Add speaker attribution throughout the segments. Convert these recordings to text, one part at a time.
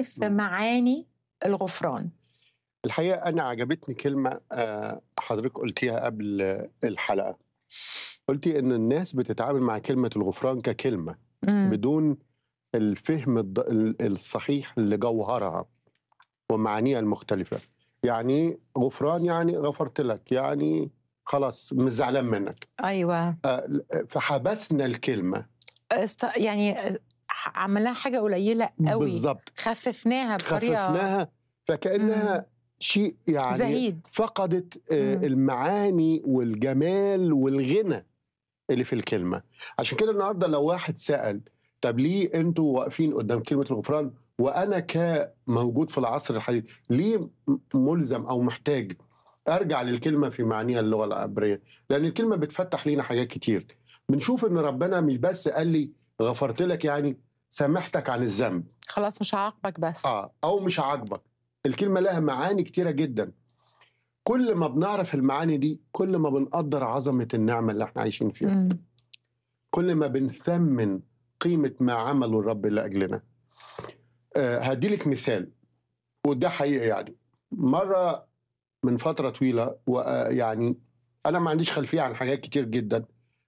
Speaker 1: تاني في معاني الغفران
Speaker 2: الحقيقه انا عجبتني كلمه آه، حضرتك قلتيها قبل الحلقه قلتي ان الناس بتتعامل مع كلمه الغفران ككلمه
Speaker 1: مم.
Speaker 2: بدون الفهم الض- ال- الصحيح لجوهرها ومعانيها المختلفه يعني غفران يعني غفرت لك يعني خلاص مش زعلان منك
Speaker 1: ايوه
Speaker 2: آه، فحبسنا الكلمه
Speaker 1: است... يعني عملناها حاجه قليله قوي
Speaker 2: بالظبط
Speaker 1: خففناها بطريقه
Speaker 2: خففناها فكانها شيء يعني
Speaker 1: زهيد
Speaker 2: فقدت آه،
Speaker 1: مم.
Speaker 2: المعاني والجمال والغنى اللي في الكلمه عشان كده النهارده لو واحد سال طب ليه انتوا واقفين قدام كلمه الغفران وانا كموجود في العصر الحديث ليه م- ملزم او محتاج ارجع للكلمه في معانيها اللغه العبريه لان الكلمه بتفتح لينا حاجات كتير بنشوف ان ربنا مش بس قال لي غفرت لك يعني سامحتك عن الذنب
Speaker 1: خلاص مش هعاقبك بس
Speaker 2: اه او مش عاجبك الكلمه لها معاني كتيره جدا كل ما بنعرف المعاني دي كل ما بنقدر عظمه النعمه اللي احنا عايشين فيها
Speaker 1: مم.
Speaker 2: كل ما بنثمن قيمه ما عمله الرب لاجلنا آه هديلك مثال وده حقيقي يعني مره من فتره طويله ويعني انا ما عنديش خلفيه عن حاجات كتير جدا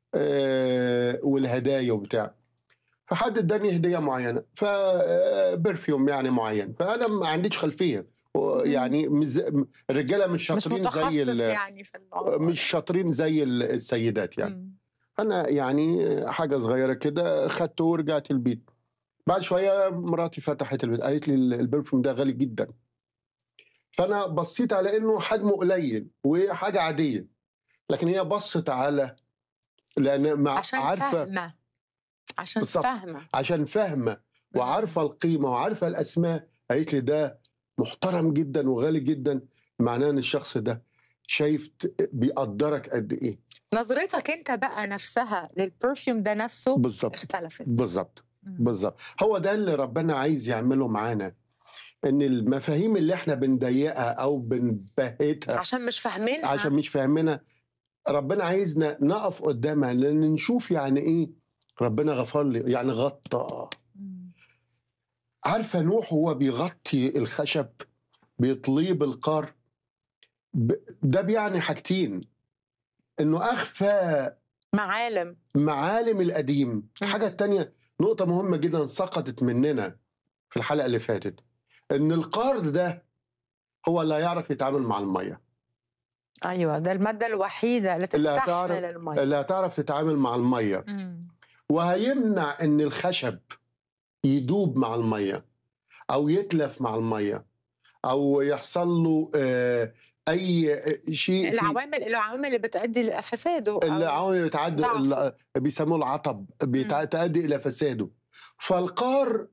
Speaker 2: آه والهدايا وبتاع فحد اداني هديه معينه فبرفيوم يعني معين فانا ما عنديش خلفيه يعني مش زي- الرجاله مش
Speaker 1: مش
Speaker 2: شاطرين زي
Speaker 1: متخصص
Speaker 2: ال-
Speaker 1: يعني في الموضوع
Speaker 2: مش شاطرين زي ال- السيدات يعني
Speaker 1: مم.
Speaker 2: انا يعني حاجه صغيره كده خدته ورجعت البيت بعد شويه مراتي فتحت البيت قالت لي ال- البرفيوم ده غالي جدا فانا بصيت على انه حجمه قليل وحاجه عاديه لكن هي بصت على لان مع
Speaker 1: عشان
Speaker 2: عارفه
Speaker 1: فاهمه عشان
Speaker 2: بالظبط.
Speaker 1: فاهمه
Speaker 2: عشان فاهمه وعارفه القيمه وعارفه الاسماء قالت لي ده محترم جدا وغالي جدا معناه ان الشخص ده شايف ت- بيقدرك قد ايه
Speaker 1: نظرتك انت بقى نفسها للبرفيوم ده نفسه
Speaker 2: بالظبط
Speaker 1: اختلفت
Speaker 2: بالظبط
Speaker 1: مم.
Speaker 2: بالظبط هو ده اللي ربنا عايز يعمله معانا ان المفاهيم اللي احنا بنضيقها او بنبهتها
Speaker 1: عشان مش فاهمينها
Speaker 2: عشان مش فاهمينها ربنا عايزنا نقف قدامها لان نشوف يعني ايه ربنا غفر لي يعني غطى
Speaker 1: مم.
Speaker 2: عارفه نوح هو بيغطي الخشب بيطليه بالقار ب- ده بيعني حاجتين انه اخفى
Speaker 1: معالم
Speaker 2: معالم القديم الحاجه التانية نقطه مهمه جدا سقطت مننا في الحلقه اللي فاتت ان القرض ده هو اللي هيعرف يتعامل مع الميه
Speaker 1: ايوه ده الماده الوحيده اللي
Speaker 2: اللي
Speaker 1: تستحمل
Speaker 2: هتعرف-
Speaker 1: الميه
Speaker 2: اللي هتعرف تتعامل مع الميه
Speaker 1: مم.
Speaker 2: وهيمنع ان الخشب يدوب مع الميه او يتلف مع الميه او يحصل له آه، اي شيء في
Speaker 1: العوامل العوامل اللي بتؤدي لفساده أو-
Speaker 2: العوامل اللي بتعدي
Speaker 1: ضعفه.
Speaker 2: اللي بيسموه العطب بتؤدي الى فساده فالقار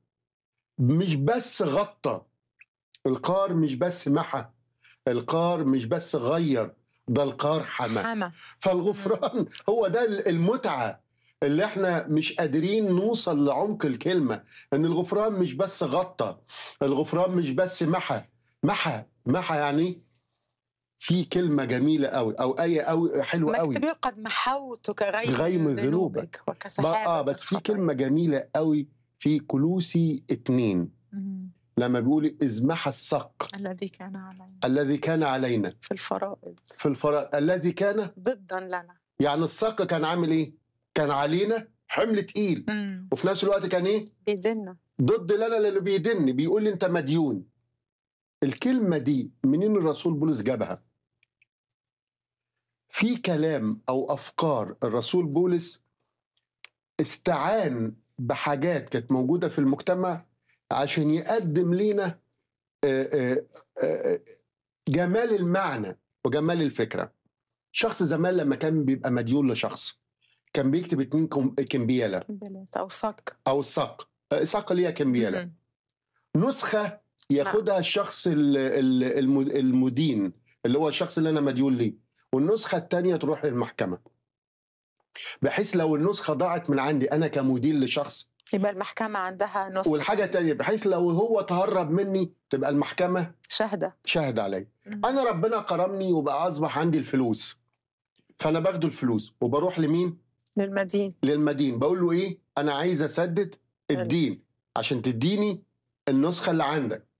Speaker 2: مش بس غطى القار مش بس محى القار مش بس غير ده القار حمى
Speaker 1: حما
Speaker 2: فالغفران هو ده المتعه اللي احنا مش قادرين نوصل لعمق الكلمه ان الغفران مش بس غطى الغفران مش بس محى محى محى يعني في كلمه جميله قوي او ايه قوي حلوه قوي
Speaker 1: مكتوب قد محوت كغيم
Speaker 2: غيم
Speaker 1: ذنوبك
Speaker 2: ذنوبك.
Speaker 1: وكسحابة
Speaker 2: اه بس في
Speaker 1: الخطايا.
Speaker 2: كلمه جميله قوي في كلوسي اتنين
Speaker 1: مم.
Speaker 2: لما بيقول إذ محى الصق
Speaker 1: الذي كان علينا
Speaker 2: الذي كان علينا
Speaker 1: في الفرائض
Speaker 2: في الفراغ الذي كان
Speaker 1: ضدا لنا
Speaker 2: يعني الصق كان عامل ايه؟ كان علينا حمل تقيل
Speaker 1: مم.
Speaker 2: وفي نفس الوقت كان ايه؟
Speaker 1: بيدنا
Speaker 2: ضد لنا اللي بيدني بيقول لي انت مديون الكلمه دي منين الرسول بولس جابها؟ في كلام او افكار الرسول بولس استعان بحاجات كانت موجوده في المجتمع عشان يقدم لينا آه، آه، آه، جمال المعنى وجمال الفكره شخص زمان لما كان بيبقى مديون لشخص كان بيكتب اتنين كم- كمبياله
Speaker 1: كمبيالات او صك
Speaker 2: او الصق الصق ليها كمبياله
Speaker 1: مم.
Speaker 2: نسخه ياخدها الشخص ال- ال- الم- المدين اللي هو الشخص اللي انا مديون ليه والنسخه الثانيه تروح للمحكمه بحيث لو النسخه ضاعت من عندي انا كمدين لشخص
Speaker 1: يبقى المحكمة عندها نسخة
Speaker 2: والحاجه الثانيه بحيث لو هو تهرب مني تبقى المحكمه
Speaker 1: شهدة
Speaker 2: شاهد عليا
Speaker 1: مم.
Speaker 2: انا ربنا كرمني وبقى اصبح عندي الفلوس فانا باخد الفلوس وبروح لمين
Speaker 1: للمدين
Speaker 2: للمدين بقول له ايه انا عايز اسدد الدين عشان تديني النسخه اللي عندك